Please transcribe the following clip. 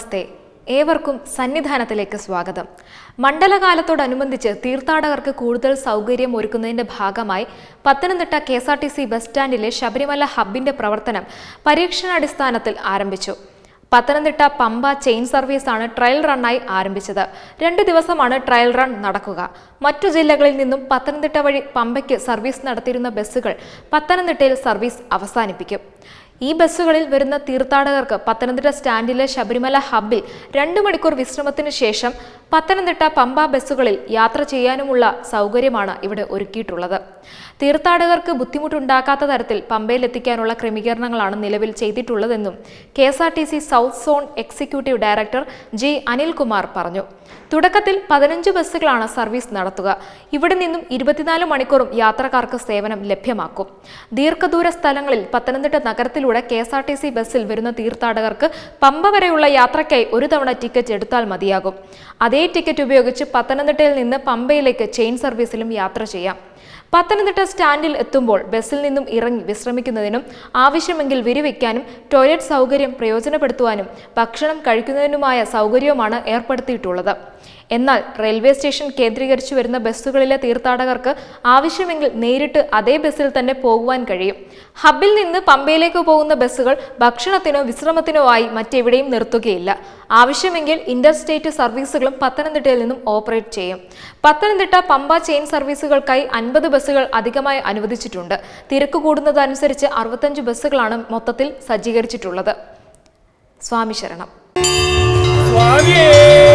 നമസ്തേ ഏവർക്കും സന്നിധാനത്തിലേക്ക് സ്വാഗതം മണ്ഡലകാലത്തോടനുബന്ധിച്ച് തീർത്ഥാടകർക്ക് കൂടുതൽ സൗകര്യം ഒരുക്കുന്നതിന്റെ ഭാഗമായി Pathanamthitta K S R T C bus സ്റ്റാൻഡിലെ ശബരിമല ഹബിന്റെ പ്രവർത്തനം പരീക്ഷണാടിസ്ഥാനത്തിൽ ആരംഭിച്ചു പത്തനംതിട്ട പമ്പ ചെയിൻ സർവീസാണ് ട്രയൽ റണ്ണായി ആരംഭിച്ചത് രണ്ട് ദിവസമാണ് ട്രയൽ റൺ നടക്കുക മറ്റു ജില്ലകളിൽ നിന്നും പത്തനംതിട്ട വഴി പമ്പയ്ക്ക് സർവീസ് നടത്തിയിരുന്ന ബസ്സുകൾ പത്തനംതിട്ടയിൽ സർവീസ് അവസാനിപ്പിക്കും ഈ ബസ്സുകളിൽ വരുന്ന തീർത്ഥാടകർക്ക് പത്തനംതിട്ട സ്റ്റാൻഡിലെ ശബരിമല ഹബ്ബിൽ രണ്ട് മണിക്കൂർ വിശ്രമത്തിന് ശേഷം പത്തനംതിട്ട പമ്പ ബസ്സുകളിൽ യാത്ര ചെയ്യാനുമുള്ള സൗകര്യമാണ് ഇവിടെ ഒരുക്കിയിട്ടുള്ളത് തീർത്ഥാടകർക്ക് ബുദ്ധിമുട്ടുണ്ടാക്കാത്ത തരത്തിൽ പമ്പയിൽ എത്തിക്കാനുള്ള ക്രമീകരണങ്ങളാണ് നിലവിൽ ചെയ്തിട്ടുള്ളതെന്നും K S R T C south zone executive director G Anilkumar പറഞ്ഞു തുടക്കത്തിൽ പതിനഞ്ച് ബസ്സുകളാണ് സർവീസ് നടത്തുക ഇവിടെ നിന്നും ഇരുപത്തിനാല് മണിക്കൂറും യാത്രക്കാർക്ക് സേവനം ലഭ്യമാക്കും ദീർഘദൂര സ്ഥലങ്ങളിൽ പത്തനംതിട്ട നഗരത്തിലൂടെ K S R T C ബസ്സിൽ വരുന്ന തീർത്ഥാടകർക്ക് പമ്പ വരെയുള്ള യാത്രയ്ക്കായി ഒരു തവണ ടിക്കറ്റ് എടുത്താൽ മതിയാകും അതേ ടിക്കറ്റ് ഉപയോഗിച്ച് പത്തനംതിട്ടയിൽ നിന്ന് പമ്പയിലേക്ക് ചെയിൻ സർവീസിലും യാത്ര ചെയ്യാം പത്തനംതിട്ട സ്റ്റാൻഡിൽ എത്തുമ്പോൾ ബസ്സിൽ നിന്നും ഇറങ്ങി വിശ്രമിക്കുന്നതിനും ആവശ്യമെങ്കിൽ വിരിവെക്കാനും ടോയ്ലറ്റ് സൗകര്യം പ്രയോജനപ്പെടുത്തുവാനും ഭക്ഷണം കഴിക്കുന്നതിനുമായ സൗകര്യവുമാണ് ഏർപ്പെടുത്തിയിട്ടുള്ളത് എന്നാൽ റെയിൽവേ സ്റ്റേഷൻ കേന്ദ്രീകരിച്ചു വരുന്ന ബസ്സുകളിലെ തീർത്ഥാടകർക്ക് ആവശ്യമെങ്കിൽ നേരിട്ട് അതേ ബസ്സിൽ തന്നെ പോകുവാൻ കഴിയും ഹബിൽ നിന്ന് പമ്പയിലേക്ക് പോകുന്ന ബസ്സുകൾ ഭക്ഷണത്തിനോ വിശ്രമത്തിനോ ആയി മറ്റെവിടെയും നിർത്തുകയില്ല ആവശ്യമെങ്കിൽ ഇന്റർ സ്റ്റേറ്റ് സർവീസുകളും പത്തനംതിട്ടയിൽ നിന്നും ഓപ്പറേറ്റ് ചെയ്യും പത്തനംതിട്ട പമ്പ ചെയിൻ സർവീസുകൾക്കായി അൻപത് ബസ്സുകൾ അധികമായി അനുവദിച്ചിട്ടുണ്ട് തിരക്ക് കൂടുന്നതനുസരിച്ച് അറുപത്തഞ്ച് ബസ്സുകളാണ് മൊത്തത്തിൽ സജ്ജീകരിച്ചിട്ടുള്ളത് സ്വാമി ശരണം സ്വാമിയേ